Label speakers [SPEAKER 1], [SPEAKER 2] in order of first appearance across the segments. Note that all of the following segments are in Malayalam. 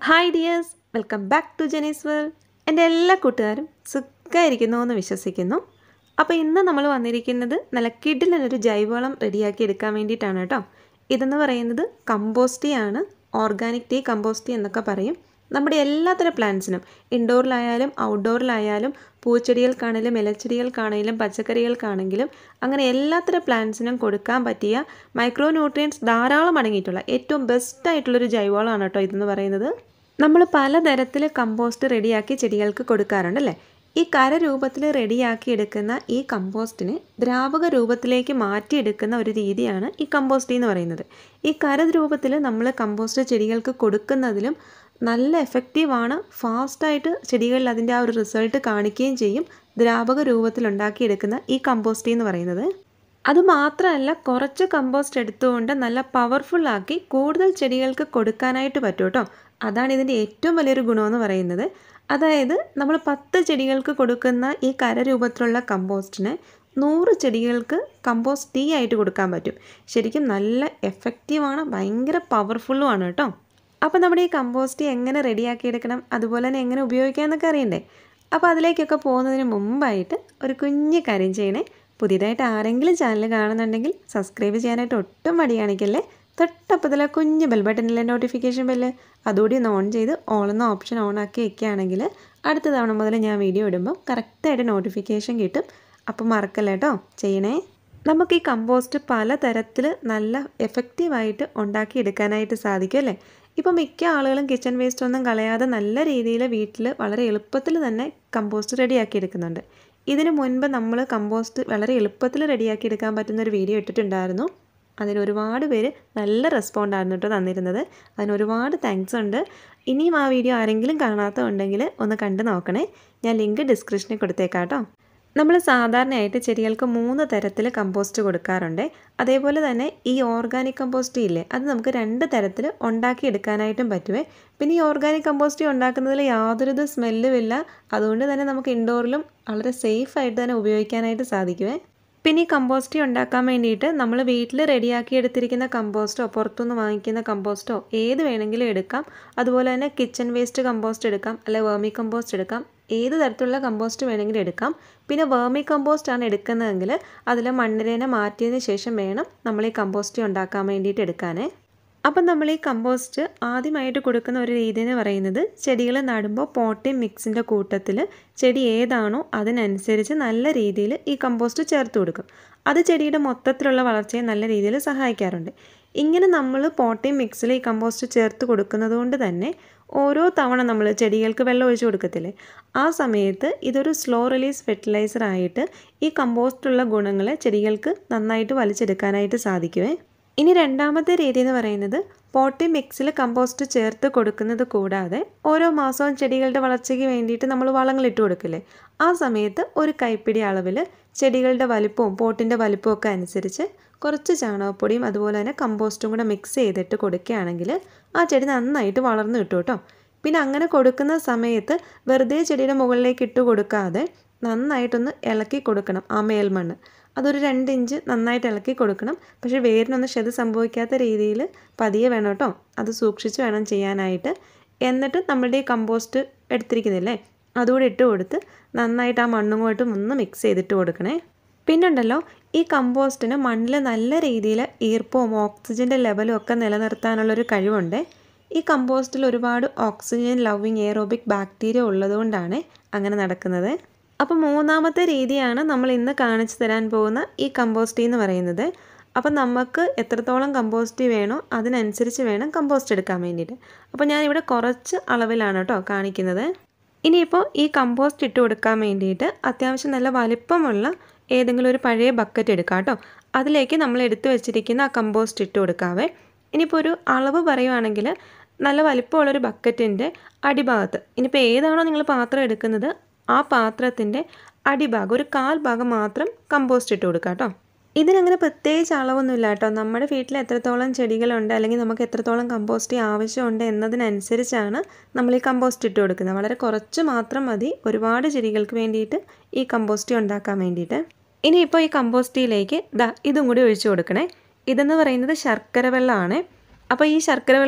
[SPEAKER 1] hi dears welcome back to Jeni's world എൻ്റെ എല്ലാ കൂട്ടുകാരും സുഖമായിരിക്കുന്നു എന്ന് വിശ്വസിക്കുന്നു അപ്പോൾ ഇന്ന് നമ്മൾ വന്നിരിക്കുന്നത് നല്ല കിഡിലൊരു ജൈവവളം റെഡിയാക്കി എടുക്കാൻ വേണ്ടിയിട്ടാണ് കേട്ടോ ഇതെന്ന് പറയുന്നത് കമ്പോസ്റ്റി ആണ് ഓർഗാനിക് ടീ കമ്പോസ്റ്റി എന്നൊക്കെ പറയും നമ്മുടെ എല്ലാത്തരം പ്ലാന്റ്സിനും ഇൻഡോറിലായാലും ഔട്ട്ഡോറിലായാലും പൂച്ചെടികൾക്കാണെങ്കിലും ഇലച്ചെടികൾക്കാണെങ്കിലും പച്ചക്കറികൾക്കാണെങ്കിലും അങ്ങനെ എല്ലാത്തരം പ്ലാന്റ്സിനും കൊടുക്കാൻ പറ്റിയ മൈക്രോ ന്യൂട്രിയൻസ് ധാരാളം അടങ്ങിയിട്ടുള്ള ഏറ്റവും ബെസ്റ്റ് ആയിട്ടുള്ളൊരു ജൈവവളമാണ് കേട്ടോ ഇതെന്ന് പറയുന്നത് നമ്മൾ പലതരത്തിൽ കമ്പോസ്റ്റ് റെഡിയാക്കി ചെടികൾക്ക് കൊടുക്കാറുണ്ടല്ലേ ഈ കര രൂപത്തിൽ റെഡിയാക്കി എടുക്കുന്ന ഈ കമ്പോസ്റ്റിനെ ദ്രാവക രൂപത്തിലേക്ക് മാറ്റിയെടുക്കുന്ന ഒരു രീതിയാണ് ഈ കമ്പോസ്റ്റ് എന്ന് പറയുന്നത് ഈ കര രൂപത്തിൽ നമ്മൾ കമ്പോസ്റ്റ് ചെടികൾക്ക് കൊടുക്കുന്നതിലും നല്ല എഫക്റ്റീവാണ് ഫാസ്റ്റായിട്ട് ചെടികളിൽ അതിൻ്റെ ആ ഒരു റിസൾട്ട് കാണിക്കുകയും ചെയ്യും ദ്രാവക രൂപത്തിൽ ഉണ്ടാക്കിയെടുക്കുന്ന ഈ കമ്പോസ്റ്റ് എന്ന് പറയുന്നത് അതുമാത്രമല്ല കുറച്ച് കമ്പോസ്റ്റ് എടുത്തുകൊണ്ട് നല്ല പവർഫുള്ളാക്കി കൂടുതൽ ചെടികൾക്ക് കൊടുക്കാനായിട്ട് പറ്റും കേട്ടോ അതാണ് ഇതിൻ്റെ ഏറ്റവും വലിയൊരു ഗുണമെന്ന് പറയുന്നത് അതായത് നമ്മൾ പത്ത് ചെടികൾക്ക് കൊടുക്കുന്ന ഈ കരരൂപത്തിലുള്ള കമ്പോസ്റ്റിന് നൂറ് ചെടികൾക്ക് കമ്പോസ്റ്റ് ടീ ആയിട്ട് കൊടുക്കാൻ പറ്റും ശരിക്കും നല്ല എഫക്റ്റീവാണ് ഭയങ്കര പവർഫുള്ളുമാണ് കേട്ടോ അപ്പോൾ നമ്മുടെ ഈ കമ്പോസ്റ്റ് എങ്ങനെ റെഡിയാക്കി എടുക്കണം അതുപോലെ തന്നെ എങ്ങനെ ഉപയോഗിക്കാമെന്നൊക്കെ അറിയണ്ടേ അപ്പോൾ അതിലേക്കൊക്കെ പോകുന്നതിന് മുമ്പായിട്ട് ഒരു കുഞ്ഞ് കാര്യം ചെയ്യണേ പുതിയതായിട്ട് ആരെങ്കിലും ചാനൽ കാണുന്നുണ്ടെങ്കിൽ സബ്സ്ക്രൈബ് ചെയ്യാനായിട്ട് ഒട്ടും മടി കാണിക്കല്ലേ തൊട്ടപ്പത്തിലെ കുഞ്ഞ് ബെൽ ബട്ടണിലെ നോട്ടിഫിക്കേഷൻ ബെല്ല് അതുകൂടി ഒന്ന് ഓൺ ചെയ്ത് ഓളെന്ന ഓപ്ഷൻ ഓൺ ആക്കി വെക്കുകയാണെങ്കിൽ അടുത്ത തവണ മുതൽ ഞാൻ വീഡിയോ ഇടുമ്പോൾ കറക്റ്റായിട്ട് നോട്ടിഫിക്കേഷൻ കിട്ടും അപ്പോൾ മറക്കല്ലേ കേട്ടോ ചെയ്യണേ നമുക്ക് ഈ കമ്പോസ്റ്റ് പലതരത്തിൽ നല്ല എഫക്റ്റീവായിട്ട് ഉണ്ടാക്കിയെടുക്കാനായിട്ട് സാധിക്കും അല്ലേ ഇപ്പോൾ മിക്ക ആളുകളും കിച്ചൺ വേസ്റ്റ് ഒന്നും കളയാതെ നല്ല രീതിയിൽ വീട്ടിൽ വളരെ എളുപ്പത്തിൽ തന്നെ കമ്പോസ്റ്റ് റെഡിയാക്കി എടുക്കുന്നുണ്ട് ഇതിനു മുൻപ് നമ്മൾ കമ്പോസ്റ്റ് വളരെ എളുപ്പത്തിൽ റെഡിയാക്കി എടുക്കാൻ പറ്റുന്ന ഒരു വീഡിയോ ഇട്ടിട്ടുണ്ടായിരുന്നു അതിന് ഒരുപാട് പേര് നല്ല റെസ്പോണ്ടായിരുന്നു കേട്ടോ തന്നിരുന്നത് അതിന് ഒരുപാട് താങ്ക്സ് ഉണ്ട് ഇനിയും ആ വീഡിയോ ആരെങ്കിലും കാണാത്തതുണ്ടെങ്കിൽ ഒന്ന് കണ്ടു നോക്കണേ ഞാൻ ലിങ്ക് ഡിസ്ക്രിപ്ഷനിൽ കൊടുത്തേക്കാം കേട്ടോ നമ്മൾ സാധാരണയായിട്ട് ചെടികൾക്ക് മൂന്ന് തരത്തിൽ കമ്പോസ്റ്റ് കൊടുക്കാറുണ്ട് അതേപോലെ തന്നെ ഈ ഓർഗാനിക് കമ്പോസ്റ്റ് ഇല്ലേ അത് നമുക്ക് രണ്ട് തരത്തിൽ ഉണ്ടാക്കിയെടുക്കാനായിട്ടും പറ്റുമേ പിന്നെ ഈ ഓർഗാനിക് കമ്പോസ്റ്റ് ഉണ്ടാക്കുന്നതിൽ യാതൊരുവിധ സ്മെല്ലും ഇല്ല അതുകൊണ്ട് തന്നെ നമുക്ക് ഇൻഡോറിലും വളരെ സേഫ് ആയിട്ട് തന്നെ ഉപയോഗിക്കാനായിട്ട് സാധിക്കുമേ പിന്നെ ഈ കമ്പോസ്റ്റ് ഉണ്ടാക്കാൻ വേണ്ടിയിട്ട് നമ്മൾ വീട്ടിൽ റെഡിയാക്കി എടുത്തിരിക്കുന്ന കമ്പോസ്റ്റോ പുറത്തുനിന്ന് വാങ്ങിക്കുന്ന കമ്പോസ്റ്റോ ഏത് വേണമെങ്കിലും എടുക്കാം അതുപോലെ തന്നെ കിച്ചൺ വേസ്റ്റ് കമ്പോസ്റ്റ് എടുക്കാം അല്ലെ വേർമി കമ്പോസ്റ്റ് എടുക്കാം ഏത് തരത്തിലുള്ള കമ്പോസ്റ്റ് വേണമെങ്കിലും എടുക്കാം പിന്നെ വേർമി കമ്പോസ്റ്റ് ആണ് എടുക്കുന്നതെങ്കിൽ അതിൽ മണ്ണിരേനെ മാറ്റിയതിന് ശേഷം വേണം നമ്മൾ ഈ കമ്പോസ്റ്റ് ഉണ്ടാക്കാൻ വേണ്ടിയിട്ട് എടുക്കാനേ അപ്പം നമ്മൾ ഈ കമ്പോസ്റ്റ് ആദ്യമായിട്ട് കൊടുക്കുന്ന ഒരു രീതി എന്ന് പറയുന്നത് ചെടികൾ നടുമ്പോൾ പോട്ടി മിക്സിൻ്റെ കൂട്ടത്തിൽ ചെടി ഏതാണോ അതിനനുസരിച്ച് നല്ല രീതിയിൽ ഈ കമ്പോസ്റ്റ് ചേർത്ത് കൊടുക്കും അത് ചെടിയുടെ മൊത്തത്തിലുള്ള വളർച്ചയെ നല്ല രീതിയിൽ സഹായിക്കാറുണ്ട് ഇങ്ങനെ നമ്മൾ പോട്ടി മിക്സിൽ ഈ കമ്പോസ്റ്റ് ചേർത്ത് കൊടുക്കുന്നത് കൊണ്ട് തന്നെ ഓരോ തവണ നമ്മൾ ചെടികൾക്ക് വെള്ളം ഒഴിച്ചു കൊടുക്കത്തില്ലേ ആ സമയത്ത് ഇതൊരു സ്ലോ റിലീസ് ഫെർട്ടിലൈസർ ആയിട്ട് ഈ കമ്പോസ്റ്റുള്ള ഗുണങ്ങളെ ചെടികൾക്ക് നന്നായിട്ട് വലിച്ചെടുക്കാനായിട്ട് സാധിക്കുമേ ഇനി രണ്ടാമത്തെ രീതി എന്ന് പറയുന്നത് പോട്ടി മിക്സിൽ കമ്പോസ്റ്റ് ചേർത്ത് കൊടുക്കുന്നത് കൂടാതെ ഓരോ മാസവും ചെടികളുടെ വളർച്ചയ്ക്ക് വേണ്ടിയിട്ട് നമ്മൾ വളങ്ങൾ ഇട്ട് കൊടുക്കില്ലേ ആ സമയത്ത് ഒരു കൈപ്പിടി അളവിൽ ചെടികളുടെ വലിപ്പവും പോട്ടിൻ്റെ വലിപ്പവും ഒക്കെ അനുസരിച്ച് കുറച്ച് ചാണകപ്പൊടിയും അതുപോലെ തന്നെ കമ്പോസ്റ്റും കൂടെ മിക്സ് ചെയ്തിട്ട് കൊടുക്കുകയാണെങ്കിൽ ആ ചെടി നന്നായിട്ട് വളർന്നു കിട്ടും കേട്ടോ പിന്നെ അങ്ങനെ കൊടുക്കുന്ന സമയത്ത് വെറുതെ ചെടിയുടെ മുകളിലേക്ക് ഇട്ട് കൊടുക്കാതെ നന്നായിട്ടൊന്ന് ഇളക്കി കൊടുക്കണം ആ മേൽമണ്ണ് അതൊരു രണ്ട് ഇഞ്ച് നന്നായിട്ട് ഇളക്കി കൊടുക്കണം പക്ഷേ വേരിനൊന്നും ക്ഷതി സംഭവിക്കാത്ത രീതിയിൽ പതിയെ വേണം കേട്ടോ അത് സൂക്ഷിച്ച് വേണം ചെയ്യാനായിട്ട് എന്നിട്ട് നമ്മളുടെ ഈ കമ്പോസ്റ്റ് എടുത്തിരിക്കുന്നില്ലേ അതുകൂടി ഇട്ട് കൊടുത്ത് നന്നായിട്ട് ആ മണ്ണുമായിട്ടും ഒന്ന് മിക്സ് ചെയ്തിട്ട് കൊടുക്കണേ പിന്നുണ്ടല്ലോ ഈ കമ്പോസ്റ്റിന് മണ്ണിൽ നല്ല രീതിയിൽ ഈർപ്പവും ഓക്സിജൻ്റെ ലെവലും ഒക്കെ നിലനിർത്താനുള്ളൊരു കഴിവുണ്ട് ഈ കമ്പോസ്റ്റിൽ ഒരുപാട് ഓക്സിജൻ ലവിങ് എയറോബിക് ബാക്ടീരിയ ഉള്ളതുകൊണ്ടാണ് അങ്ങനെ നടക്കുന്നത് അപ്പോൾ മൂന്നാമത്തെ രീതിയാണ് നമ്മൾ ഇന്ന് കാണിച്ചു തരാൻ പോകുന്ന ഈ കമ്പോസ്റ്റ് എന്ന് പറയുന്നത് അപ്പം നമുക്ക് എത്രത്തോളം കമ്പോസ്റ്റ് വേണോ അതിനനുസരിച്ച് വേണം കമ്പോസ്റ്റ് എടുക്കാൻ വേണ്ടിയിട്ട് അപ്പോൾ ഞാനിവിടെ കുറച്ച് അളവിലാണ് കേട്ടോ കാണിക്കുന്നത് ഇനിയിപ്പോൾ ഈ കമ്പോസ്റ്റ് ഇട്ട് കൊടുക്കാൻ വേണ്ടിയിട്ട് അത്യാവശ്യം നല്ല വലിപ്പമുള്ള ഏതെങ്കിലും ഒരു പഴയ ബക്കറ്റ് എടുക്കാം കേട്ടോ അതിലേക്ക് നമ്മൾ എടുത്തു വെച്ചിരിക്കുന്ന ആ കമ്പോസ്റ്റ് ഇട്ട് കൊടുക്കാവേ ഇനിയിപ്പോൾ ഒരു അളവ് പറയുവാണെങ്കിൽ നല്ല വലിപ്പമുള്ളൊരു ബക്കറ്റിൻ്റെ അടിഭാഗത്ത് ഇനിയിപ്പോൾ ഏതാണോ നിങ്ങൾ പാത്രം എടുക്കുന്നത് ആ പാത്രത്തിൻ്റെ അടിഭാഗം ഒരു കാൽ ഭാഗം മാത്രം കമ്പോസ്റ്റ് ഇട്ട് കൊടുക്കുക കേട്ടോ ഇതിനങ്ങനെ പ്രത്യേകിച്ച് അളവൊന്നുമില്ല കേട്ടോ നമ്മുടെ വീട്ടിൽ എത്രത്തോളം ചെടികളുണ്ട് അല്ലെങ്കിൽ നമുക്ക് എത്രത്തോളം കമ്പോസ്റ്റ് ആവശ്യമുണ്ട് എന്നതിനനുസരിച്ചാണ് നമ്മൾ ഈ കമ്പോസ്റ്റ് ഇട്ട് കൊടുക്കുന്നത് വളരെ കുറച്ച് മാത്രം മതി ഒരുപാട് ചെടികൾക്ക് വേണ്ടിയിട്ട് ഈ കമ്പോസ്റ്റ് ഉണ്ടാക്കാൻ വേണ്ടിയിട്ട് ഇനിയിപ്പോൾ ഈ കമ്പോസ്റ്റിയിലേക്ക് ദാ ഇതും കൂടി ഒഴിച്ചു കൊടുക്കണേ ഇതെന്ന് പറയുന്നത് ശർക്കര വെള്ളമാണ് അപ്പോൾ ഈ ശർക്കര വെള്ളവും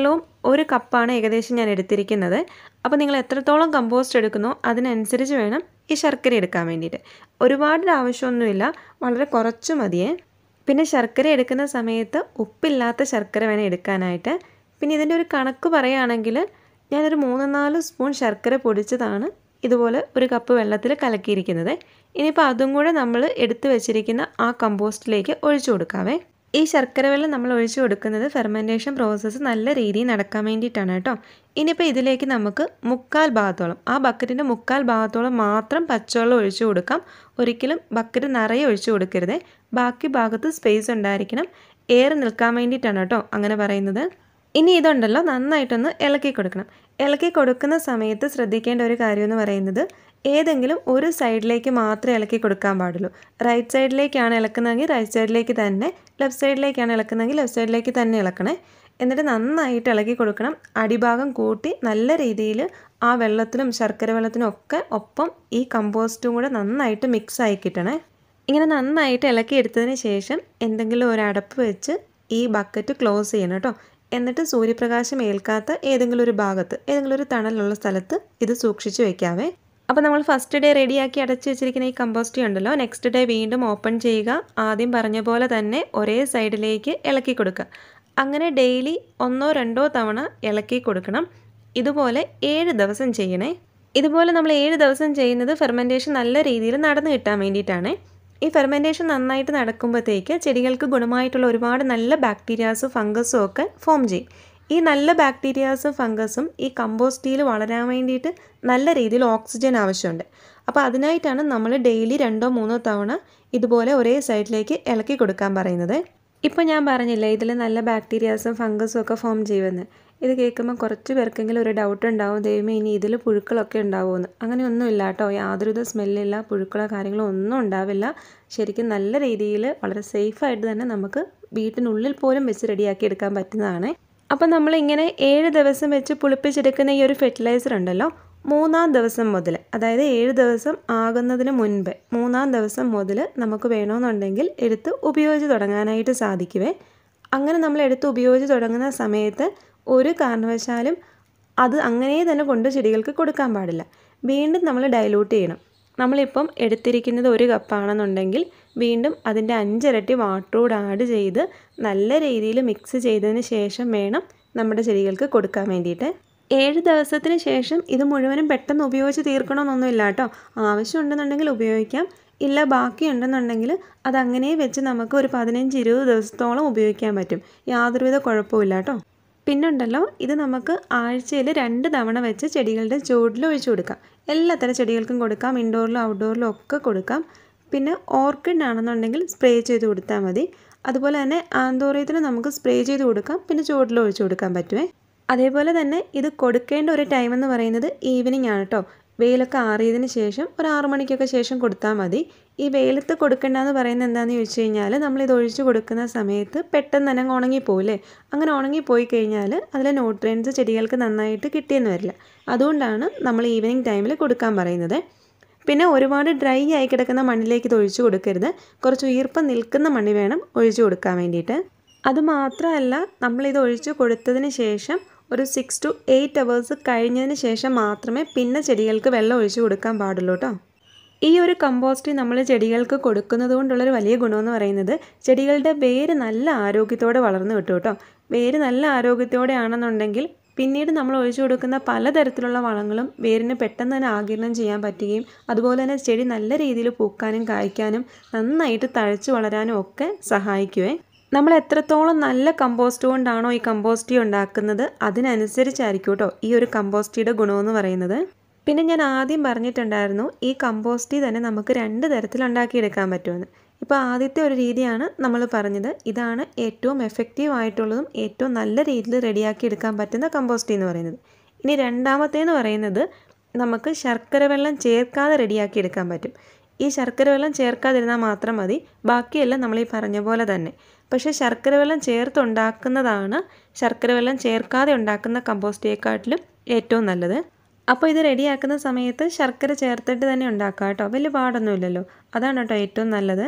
[SPEAKER 1] ഒരു കപ്പാണ് ഏകദേശം ഞാൻ എടുത്തിരിക്കുന്നത് അപ്പോൾ നിങ്ങൾ എത്രത്തോളം കമ്പോസ്റ്റ് എടുക്കുന്നോ അതിനനുസരിച്ച് വേണം ഈ ശർക്കര എടുക്കാൻ വേണ്ടിയിട്ട് ഒരുപാട് ആവശ്യമൊന്നുമില്ല വളരെ കുറച്ച് മതിയേ പിന്നെ ശർക്കര എടുക്കുന്ന സമയത്ത് ഉപ്പില്ലാത്ത ശർക്കര വേണം എടുക്കാനായിട്ട് പിന്നെ ഇതിൻ്റെ ഒരു കണക്ക് പറയുകയാണെങ്കിൽ ഞാനൊരു മൂന്ന് നാല് സ്പൂൺ ശർക്കര പൊടിച്ചതാണ് ഇതുപോലെ ഒരു കപ്പ് വെള്ളത്തിൽ കലക്കിയിരിക്കുന്നത് ഇനിയിപ്പോൾ അതും കൂടെ നമ്മൾ എടുത്തു വെച്ചിരിക്കുന്ന ആ കമ്പോസ്റ്റിലേക്ക് ഒഴിച്ചു കൊടുക്കാവേ ഈ ശർക്കര വെള്ളം നമ്മൾ ഒഴിച്ചു കൊടുക്കുന്നത് ഫെർമെൻറ്റേഷൻ പ്രോസസ്സ് നല്ല രീതിയിൽ നടക്കാൻ വേണ്ടിയിട്ടാണ് കേട്ടോ ഇനിയിപ്പോൾ ഇതിലേക്ക് നമുക്ക് മുക്കാൽ ഭാഗത്തോളം ആ ബക്കറ്റിൻ്റെ മുക്കാൽ ഭാഗത്തോളം മാത്രം പച്ചവെള്ളം ഒഴിച്ചു കൊടുക്കാം ഒരിക്കലും ബക്കറ്റ് നിറയെ ഒഴിച്ചു കൊടുക്കരുത് ബാക്കി ഭാഗത്ത് സ്പേസ് ഉണ്ടായിരിക്കണം എയർ നിൽക്കാൻ വേണ്ടിയിട്ടാണ് കേട്ടോ അങ്ങനെ പറയുന്നത് ഇനി ഇതുണ്ടല്ലോ നന്നായിട്ടൊന്ന് ഇളക്കി കൊടുക്കണം ഇളക്കി കൊടുക്കുന്ന സമയത്ത് ശ്രദ്ധിക്കേണ്ട ഒരു കാര്യം എന്ന് പറയുന്നത് ഏതെങ്കിലും ഒരു സൈഡിലേക്ക് മാത്രമേ ഇളക്കി കൊടുക്കാൻ പാടുള്ളൂ റൈറ്റ് സൈഡിലേക്കാണ് ഇളക്കുന്നതെങ്കിൽ റൈറ്റ് സൈഡിലേക്ക് തന്നെ ലെഫ്റ്റ് സൈഡിലേക്കാണ് ഇളക്കുന്നതെങ്കിൽ ലെഫ്റ്റ് സൈഡിലേക്ക് തന്നെ ഇളക്കണേ എന്നിട്ട് നന്നായിട്ട് ഇളക്കി കൊടുക്കണം അടിഭാഗം കൂട്ടി നല്ല രീതിയിൽ ആ വെള്ളത്തിലും ശർക്കര വെള്ളത്തിനും ഒക്കെ ഒപ്പം ഈ കമ്പോസ്റ്റും കൂടെ നന്നായിട്ട് മിക്സ് ആയി കിട്ടണേ ഇങ്ങനെ നന്നായിട്ട് ഇളക്കി എടുത്തതിന് ശേഷം എന്തെങ്കിലും ഒരു അടപ്പ് വെച്ച് ഈ ബക്കറ്റ് ക്ലോസ് ചെയ്യണം കേട്ടോ എന്നിട്ട് സൂര്യപ്രകാശം ഏൽക്കാത്ത ഏതെങ്കിലും ഒരു ഭാഗത്ത് ഏതെങ്കിലും ഒരു തണലുള്ള സ്ഥലത്ത് ഇത് സൂക്ഷിച്ച് വെക്കാവേ അപ്പോൾ നമ്മൾ ഫസ്റ്റ് ഡേ റെഡിയാക്കി അടച്ചു വെച്ചിരിക്കുന്ന ഈ കമ്പോസ്റ്റ് ഉണ്ടല്ലോ നെക്സ്റ്റ് ഡേ വീണ്ടും ഓപ്പൺ ചെയ്യുക ആദ്യം പറഞ്ഞ പോലെ തന്നെ ഒരേ സൈഡിലേക്ക് ഇളക്കി കൊടുക്കുക അങ്ങനെ ഡെയിലി ഒന്നോ രണ്ടോ തവണ ഇളക്കി കൊടുക്കണം ഇതുപോലെ ഏഴ് ദിവസം ചെയ്യണേ ഇതുപോലെ നമ്മൾ ഏഴ് ദിവസം ചെയ്യുന്നത് ഫെർമെൻറ്റേഷൻ നല്ല രീതിയിൽ നടന്നു കിട്ടാൻ വേണ്ടിയിട്ടാണ് ഈ ഫെർമെൻറ്റേഷൻ നന്നായിട്ട് നടക്കുമ്പോഴത്തേക്ക് ചെടികൾക്ക് ഗുണമായിട്ടുള്ള ഒരുപാട് നല്ല ബാക്ടീരിയാസും ഫംഗസും ഒക്കെ ഫോം ചെയ്യും ഈ നല്ല ബാക്ടീരിയാസും ഫംഗസും ഈ കമ്പോസ്റ്റിയിൽ വളരാൻ വേണ്ടിയിട്ട് നല്ല രീതിയിൽ ഓക്സിജൻ ആവശ്യമുണ്ട് അപ്പോൾ അതിനായിട്ടാണ് നമ്മൾ ഡെയിലി രണ്ടോ മൂന്നോ തവണ ഇതുപോലെ ഒരേ സൈഡിലേക്ക് ഇളക്കി കൊടുക്കാൻ പറയുന്നത് ഇപ്പോൾ ഞാൻ പറഞ്ഞില്ലേ ഇതിൽ നല്ല ബാക്ടീരിയാസും ഫംഗസും ഒക്കെ ഫോം ചെയ്യുമെന്ന് ഇത് കേൾക്കുമ്പോൾ കുറച്ച് പേർക്കെങ്കിലും ഒരു ഡൗട്ട് ഉണ്ടാവും ദൈവമേ ഇനി ഇതിൽ പുഴുക്കളൊക്കെ ഉണ്ടാവുമെന്ന് അങ്ങനെയൊന്നുമില്ല കേട്ടോ യാതൊരുവിധ സ്മെല്ലില്ല പുഴുക്കളോ കാര്യങ്ങളോ ഒന്നും ഉണ്ടാവില്ല ശരിക്കും നല്ല രീതിയിൽ വളരെ സേഫായിട്ട് തന്നെ നമുക്ക് വീട്ടിനുള്ളിൽ പോലും വെച്ച് റെഡിയാക്കി എടുക്കാൻ പറ്റുന്നതാണ് അപ്പം നമ്മളിങ്ങനെ ഏഴ് ദിവസം വെച്ച് പുളിപ്പിച്ചെടുക്കുന്ന ഈ ഒരു ഫെർട്ടിലൈസർ ഉണ്ടല്ലോ മൂന്നാം ദിവസം മുതൽ അതായത് ഏഴ് ദിവസം ആകുന്നതിന് മുൻപ് മൂന്നാം ദിവസം മുതൽ നമുക്ക് വേണമെന്നുണ്ടെങ്കിൽ എടുത്ത് ഉപയോഗിച്ച് തുടങ്ങാനായിട്ട് സാധിക്കുവേ അങ്ങനെ നമ്മൾ എടുത്ത് ഉപയോഗിച്ച് തുടങ്ങുന്ന സമയത്ത് ഒരു കാരണവശാലും അത് അങ്ങനെ തന്നെ കൊണ്ട് ചെടികൾക്ക് കൊടുക്കാൻ പാടില്ല വീണ്ടും നമ്മൾ ഡൈലൂട്ട് ചെയ്യണം നമ്മളിപ്പം എടുത്തിരിക്കുന്നത് ഒരു കപ്പാണെന്നുണ്ടെങ്കിൽ വീണ്ടും അതിൻ്റെ അഞ്ചിരട്ടി വാട്ടറോട് ആഡ് ചെയ്ത് നല്ല രീതിയിൽ മിക്സ് ചെയ്തതിന് ശേഷം വേണം നമ്മുടെ ചെടികൾക്ക് കൊടുക്കാൻ വേണ്ടിയിട്ട് ഏഴ് ദിവസത്തിന് ശേഷം ഇത് മുഴുവനും പെട്ടെന്ന് ഉപയോഗിച്ച് തീർക്കണമെന്നൊന്നുമില്ല കേട്ടോ ആവശ്യമുണ്ടെന്നുണ്ടെങ്കിൽ ഉപയോഗിക്കാം ഇല്ല ബാക്കിയുണ്ടെന്നുണ്ടെങ്കിൽ അതങ്ങനെ വെച്ച് നമുക്ക് ഒരു പതിനഞ്ച് ഇരുപത് ദിവസത്തോളം ഉപയോഗിക്കാൻ പറ്റും യാതൊരുവിധ കുഴപ്പമില്ല കേട്ടോ പിന്നുണ്ടല്ലോ ഇത് നമുക്ക് ആഴ്ചയിൽ രണ്ട് തവണ വെച്ച് ചെടികളുടെ ചുവട്ടിൽ ഒഴിച്ചു കൊടുക്കാം എല്ലാത്തരം ചെടികൾക്കും കൊടുക്കാം ഇൻഡോറിലും ഔട്ട്ഡോറിലും ഒക്കെ കൊടുക്കാം പിന്നെ ഓർക്കിഡ് ആണെന്നുണ്ടെങ്കിൽ സ്പ്രേ ചെയ്ത് കൊടുത്താൽ മതി അതുപോലെ തന്നെ ആന്തോറിയത്തിന് നമുക്ക് സ്പ്രേ ചെയ്ത് കൊടുക്കാം പിന്നെ ചുവട്ടിൽ ഒഴിച്ചു കൊടുക്കാൻ പറ്റുമേ അതേപോലെ തന്നെ ഇത് കൊടുക്കേണ്ട ഒരു ടൈം എന്ന് പറയുന്നത് ഈവനിങ് ആണ് കേട്ടോ വെയിലൊക്കെ ആറിയതിന് ശേഷം ഒരു ആറു മണിക്കൊക്കെ ശേഷം കൊടുത്താൽ മതി ഈ വെയിലത്ത് കൊടുക്കേണ്ടതെന്ന് പറയുന്നത് എന്താണെന്ന് ചോദിച്ചു കഴിഞ്ഞാൽ നമ്മളിത് ഒഴിച്ച് കൊടുക്കുന്ന സമയത്ത് പെട്ടെന്ന് തന്നെ അങ്ങ് ഉണങ്ങിപ്പോവില്ലേ അങ്ങനെ ഉണങ്ങിപ്പോയി കഴിഞ്ഞാൽ അതിലെ ന്യൂട്രിയൻസ് ചെടികൾക്ക് നന്നായിട്ട് കിട്ടിയെന്ന് വരില്ല അതുകൊണ്ടാണ് നമ്മൾ ഈവനിങ് ടൈമിൽ കൊടുക്കാൻ പറയുന്നത് പിന്നെ ഒരുപാട് ഡ്രൈ ആയി കിടക്കുന്ന മണ്ണിലേക്ക് ഇത് ഒഴിച്ചു കൊടുക്കരുത് കുറച്ച് ഈർപ്പം നിൽക്കുന്ന മണ്ണി വേണം ഒഴിച്ചു കൊടുക്കാൻ വേണ്ടിയിട്ട് അതുമാത്രമല്ല നമ്മളിത് ഒഴിച്ചു കൊടുത്തതിന് ശേഷം ഒരു സിക്സ് ടു എയ്റ്റ് അവേഴ്സ് കഴിഞ്ഞതിന് ശേഷം മാത്രമേ പിന്നെ ചെടികൾക്ക് വെള്ളം ഒഴിച്ചു കൊടുക്കാൻ പാടുള്ളൂ കേട്ടോ ഈ ഒരു കമ്പോസ്റ്റ് നമ്മൾ ചെടികൾക്ക് കൊടുക്കുന്നത് കൊണ്ടുള്ളൊരു വലിയ ഗുണമെന്ന് പറയുന്നത് ചെടികളുടെ വേര് നല്ല ആരോഗ്യത്തോടെ വളർന്നു കിട്ടും കേട്ടോ വേര് നല്ല ആരോഗ്യത്തോടെ ആണെന്നുണ്ടെങ്കിൽ പിന്നീട് നമ്മൾ ഒഴിച്ചു കൊടുക്കുന്ന പലതരത്തിലുള്ള വളങ്ങളും വേരിന് പെട്ടെന്ന് തന്നെ ആകിരണം ചെയ്യാൻ പറ്റുകയും അതുപോലെ തന്നെ ചെടി നല്ല രീതിയിൽ പൂക്കാനും കായ്ക്കാനും നന്നായിട്ട് തഴച്ചു വളരാനും ഒക്കെ സഹായിക്കുവേ നമ്മൾ എത്രത്തോളം നല്ല കമ്പോസ്റ്റ് കൊണ്ടാണോ ഈ കമ്പോസ്റ്റ് ഉണ്ടാക്കുന്നത് അതിനനുസരിച്ചായിരിക്കും കേട്ടോ ഈ ഒരു കമ്പോസ്റ്റിയുടെ ഗുണമെന്ന് പറയുന്നത് പിന്നെ ഞാൻ ആദ്യം പറഞ്ഞിട്ടുണ്ടായിരുന്നു ഈ കമ്പോസ്റ്റ് തന്നെ നമുക്ക് രണ്ട് തരത്തിൽ ഉണ്ടാക്കിയെടുക്കാൻ പറ്റുമെന്ന് ഇപ്പോൾ ആദ്യത്തെ ഒരു രീതിയാണ് നമ്മൾ പറഞ്ഞത് ഇതാണ് ഏറ്റവും എഫക്റ്റീവ് ആയിട്ടുള്ളതും ഏറ്റവും നല്ല രീതിയിൽ റെഡിയാക്കി എടുക്കാൻ പറ്റുന്ന കമ്പോസ്റ്റ് എന്ന് പറയുന്നത് ഇനി രണ്ടാമത്തേന്ന് പറയുന്നത് നമുക്ക് ശർക്കര വെള്ളം ചേർക്കാതെ റെഡിയാക്കി എടുക്കാൻ പറ്റും ഈ ശർക്കര വെള്ളം ചേർക്കാതിരുന്നാൽ മാത്രം മതി ബാക്കിയെല്ലാം നമ്മൾ ഈ പറഞ്ഞ പോലെ തന്നെ പക്ഷേ ശർക്കര വെള്ളം ചേർത്തുണ്ടാക്കുന്നതാണ് ശർക്കര വെള്ളം ചേർക്കാതെ ഉണ്ടാക്കുന്ന കമ്പോസ്റ്റേക്കാട്ടിലും ഏറ്റവും നല്ലത് അപ്പോൾ ഇത് റെഡിയാക്കുന്ന സമയത്ത് ശർക്കര ചേർത്തിട്ട് തന്നെ ഉണ്ടാക്കുക കേട്ടോ വലിയ പാടൊന്നുമില്ലല്ലോ അതാണ് കേട്ടോ ഏറ്റവും നല്ലത്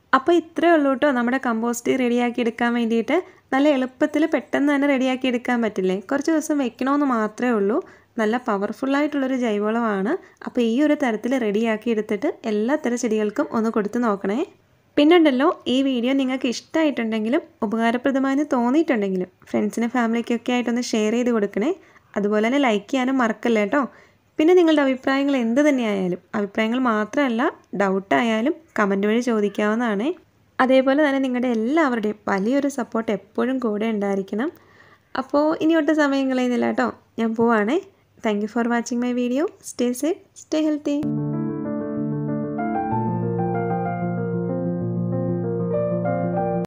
[SPEAKER 1] അപ്പോൾ ഇത്രയേ ഉള്ളൂ കേട്ടോ നമ്മുടെ കമ്പോസ്റ്റ് റെഡിയാക്കി എടുക്കാൻ വേണ്ടിയിട്ട് നല്ല എളുപ്പത്തിൽ പെട്ടെന്ന് തന്നെ റെഡിയാക്കി എടുക്കാൻ പറ്റില്ലേ കുറച്ച് ദിവസം വെക്കണമെന്ന് മാത്രമേ ഉള്ളൂ നല്ല പവർഫുള്ളായിട്ടുള്ളൊരു ജൈവവളമാണ് അപ്പോൾ ഈ ഒരു തരത്തിൽ റെഡിയാക്കി എടുത്തിട്ട് എല്ലാ തരം ചെടികൾക്കും ഒന്ന് കൊടുത്ത് നോക്കണേ പിന്നുണ്ടല്ലോ ഈ വീഡിയോ നിങ്ങൾക്ക് ഇഷ്ടമായിട്ടുണ്ടെങ്കിലും ഉപകാരപ്രദമായെന്ന് തോന്നിയിട്ടുണ്ടെങ്കിലും ഫ്രണ്ട്സിനും ഫാമിലിക്കൊക്കെ ആയിട്ടൊന്ന് ഷെയർ ചെയ്ത് കൊടുക്കണേ അതുപോലെ തന്നെ ലൈക്ക് ചെയ്യാനും മറക്കല്ലേ കേട്ടോ പിന്നെ നിങ്ങളുടെ അഭിപ്രായങ്ങൾ എന്ത് തന്നെയായാലും അഭിപ്രായങ്ങൾ മാത്രമല്ല ഡൗട്ടായാലും കമൻറ്റ് വഴി ചോദിക്കാവുന്നതാണ് അതേപോലെ തന്നെ നിങ്ങളുടെ എല്ലാവരുടെയും വലിയൊരു സപ്പോർട്ട് എപ്പോഴും കൂടെ ഉണ്ടായിരിക്കണം അപ്പോൾ ഇനി ഒട്ടും സമയം കളയുന്നില്ല കേട്ടോ ഞാൻ പോവാണേ thank you for watching my video stay safe stay healthy